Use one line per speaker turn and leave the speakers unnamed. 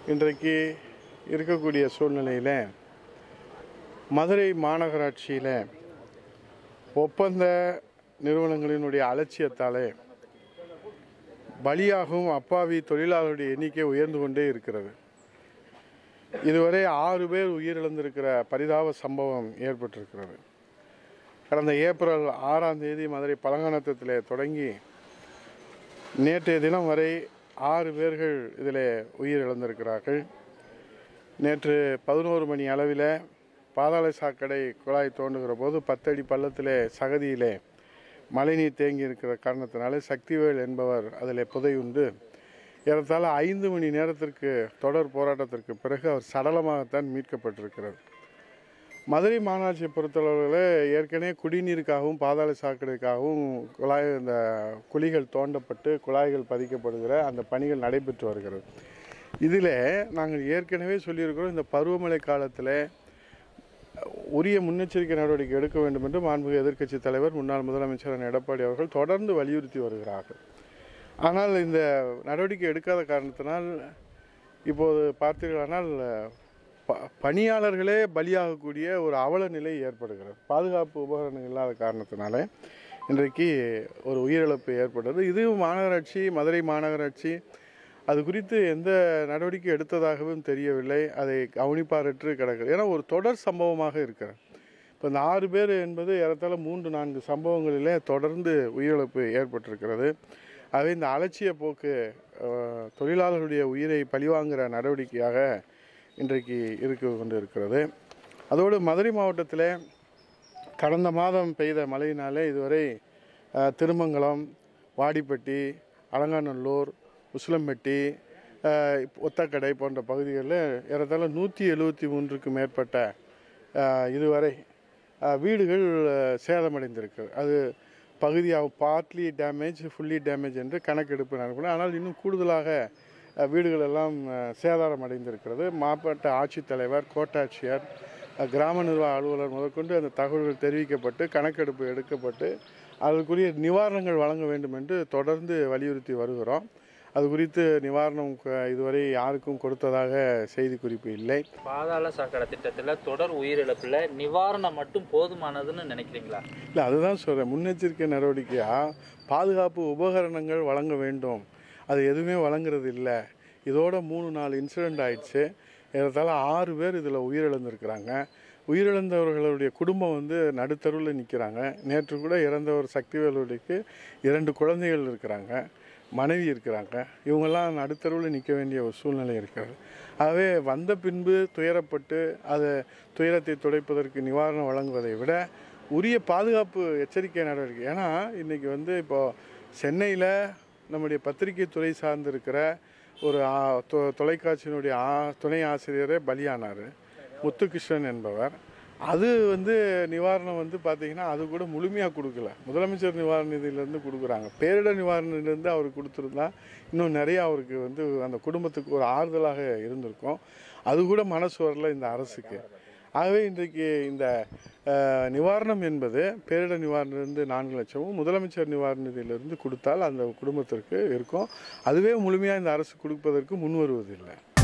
இன்றைக்கு இருக்கக்கூடிய சூழ்நிலையில் மதுரை மாநகராட்சியில் ஒப்பந்த நிறுவனங்களினுடைய அலட்சியத்தாலே பலியாகும் அப்பாவி தொழிலாளர்களுடைய எண்ணிக்கை உயர்ந்து கொண்டே இருக்கிறது இதுவரை ஆறு பேர் உயிரிழந்திருக்கிற பரிதாப சம்பவம் ஏற்பட்டிருக்கிறது கடந்த ஏப்ரல் ஆறாம் தேதி மதுரை பழங்கானத்தத்தில் தொடங்கி நேற்றைய தினம் வரை ஆறு பேர்கள் இதில் உயிரிழந்திருக்கிறார்கள் நேற்று பதினோரு மணி அளவில் பாதாள சாக்கடை குழாய் தோண்டுகிற போது பத்தடி பள்ளத்திலே சகதியிலே மழைநீர் தேங்கி இருக்கிற காரணத்தினால சக்திவேல் என்பவர் அதில் புதையுண்டு ஏறத்தாழ ஐந்து மணி நேரத்திற்கு தொடர் போராட்டத்திற்கு பிறகு அவர் சடலமாகத்தான் மீட்கப்பட்டிருக்கிறது மதுரை மாநகராட்சியை பொறுத்தளவில் ஏற்கனவே குடிநீருக்காகவும் பாதாள சாக்கடைக்காகவும் குழாய் இந்த குழிகள் தோண்டப்பட்டு குழாய்கள் பதிக்கப்படுகிற அந்த பணிகள் நடைபெற்று வருகிறது இதில் நாங்கள் ஏற்கனவே சொல்லியிருக்கிறோம் இந்த பருவமழை காலத்தில் உரிய முன்னெச்சரிக்கை நடவடிக்கை எடுக்க வேண்டும் என்று மாண்புமிகு எதிர்க்கட்சி தலைவர் முன்னாள் முதலமைச்சர் அண்ணன் எடப்பாடி அவர்கள் தொடர்ந்து வலியுறுத்தி வருகிறார்கள் ஆனால் இந்த நடவடிக்கை எடுக்காத காரணத்தினால் இப்போது பார்த்தீர்களானால் ப பணியாளர்களே பலியாகக்கூடிய ஒரு அவல நிலை ஏற்படுகிறது பாதுகாப்பு உபகரணங்கள் இல்லாத காரணத்தினால இன்றைக்கு ஒரு உயிரிழப்பு ஏற்பட்டது இது மாநகராட்சி மதுரை மாநகராட்சி அது குறித்து எந்த நடவடிக்கை எடுத்ததாகவும் தெரியவில்லை அதை கவனிப்பாரற்று கிடக்கிறது ஏன்னா ஒரு தொடர் சம்பவமாக இருக்கிறது இப்போ இந்த ஆறு பேர் என்பது ஏறத்தாழ மூன்று நான்கு சம்பவங்களிலே தொடர்ந்து உயிரிழப்பு ஏற்பட்டிருக்கிறது ஆகவே இந்த அலட்சிய போக்கு அஹ், தொழிலாளர்களுடைய உயிரை பழிவாங்குகிற நடவடிக்கையாக இன்றைக்கு இருக்கு கொண்டு இருக்கிறது அதோடு மதுரை மாவட்டத்தில் கடந்த மாதம் பெய்த மழையினாலே இதுவரை அஹ், திருமங்கலம் வாடிப்பட்டி அலங்காநல்லூர் உசிலம்பட்டி அஹ், ஒத்தக்கடை போன்ற பகுதிகளில் ஏறத்தாழ நூற்றி எழுபத்தி மூன்றுக்கு மேற்பட்ட அஹ், இதுவரை அஹ், வீடுகள் அஹ், சேதமடைந்திருக்கு அது பகுதியாக பார்ட்லி டேமேஜ் ஃபுல்லி டேமேஜ் என்று கணக்கெடுப்பு நடக்கணும் ஆனால் இன்னும் கூடுதலாக அஹ், வீடுகள் எல்லாம் அஹ், சேதாரம் அடைந்திருக்கிறது மாவட்ட ஆட்சித்தலைவர் கோட்டாட்சியர் அஹ், கிராம நிர்வாக அலுவலர் முதற்கொண்டு அந்த தகவல்கள் தெரிவிக்கப்பட்டு கணக்கெடுப்பு எடுக்கப்பட்டு அதற்குரிய நிவாரணங்கள் வழங்க வேண்டும் என்று தொடர்ந்து வலியுறுத்தி வருகிறோம் அது குறித்து நிவாரணம் க- இதுவரை யாருக்கும் கொடுத்ததாக செய்தி குறிப்பு இல்லை
பாதாள சாக்கடை திட்டத்துல தொடர் உயிரிழப்புல நிவாரணம் மட்டும் போதுமானதுன்னு நினைக்கிறீங்களா
இல்லை அதுதான் சொல்கிறேன் முன்னெச்சரிக்கை நடவடிக்கையாக பாதுகாப்பு உபகரணங்கள் வழங்க வேண்டும் அது எதுவுமே வழங்குறது இல்லை இதோட மூணு நாலு இன்சிடெண்ட் ஆயிடுச்சு ஏறத்தாழ ஆறு பேர் இதில் உயிரிழந்திருக்கிறாங்க உயிரிழந்தவர்களுடைய குடும்பம் வந்து நடுத்தருவில் நிற்கிறாங்க நேற்று கூட இறந்தவர் சக்திவேலுடைக்கு இரண்டு குழந்தைகள் இருக்கிறாங்க மனைவி இருக்கிறாங்க இவங்கெல்லாம் நடுத்தருவில் நிற்க வேண்டிய ஒரு சூழ்நிலை இருக்கிறது ஆகவே வந்த பின்பு துயரப்பட்டு அதை துயரத்தை துடைப்பதற்கு நிவாரணம் வழங்குவதை விட உரிய பாதுகாப்பு எச்சரிக்கை நடவடிக்கை ஏன்னா இன்றைக்கி வந்து இப்போ சென்னையில் நம்முடைய பத்திரிகை துறை சார்ந்திருக்கிற ஒரு ஆ- தொ- தொலைக்காட்சியினுடைய ஆ துணை ஆசிரியரே பலியானார் முத்துகிருஷ்ணன் என்பவர் அது வந்து நிவாரணம் வந்து பார்த்தீங்கன்னா அது கூட முழுமையாக கொடுக்கல முதலமைச்சர் நிவாரண நிதியிலேருந்து கொடுக்குறாங்க பேரிடர் நிவாரண நிதியிலேருந்து அவருக்கு கொடுத்துருந்தா இன்னும் நிறைய அவருக்கு வந்து அந்த குடும்பத்துக்கு ஒரு ஆறுதலாக இருந்திருக்கும் அது கூட மனசு வரல இந்த அரசுக்கு ஆகவே இன்றைக்கு இந்த அஹ், நிவாரணம் என்பது பேரிடர் நிவாரணத்திலிருந்து நான்கு லட்சமும் முதலமைச்சர் நிவாரண நிதியிலிருந்து கொடுத்தால் அந்த குடும்பத்திற்கு இருக்கும் அதுவே முழுமையாக இந்த அரசு கொடுப்பதற்கு முன் வருவதில்லை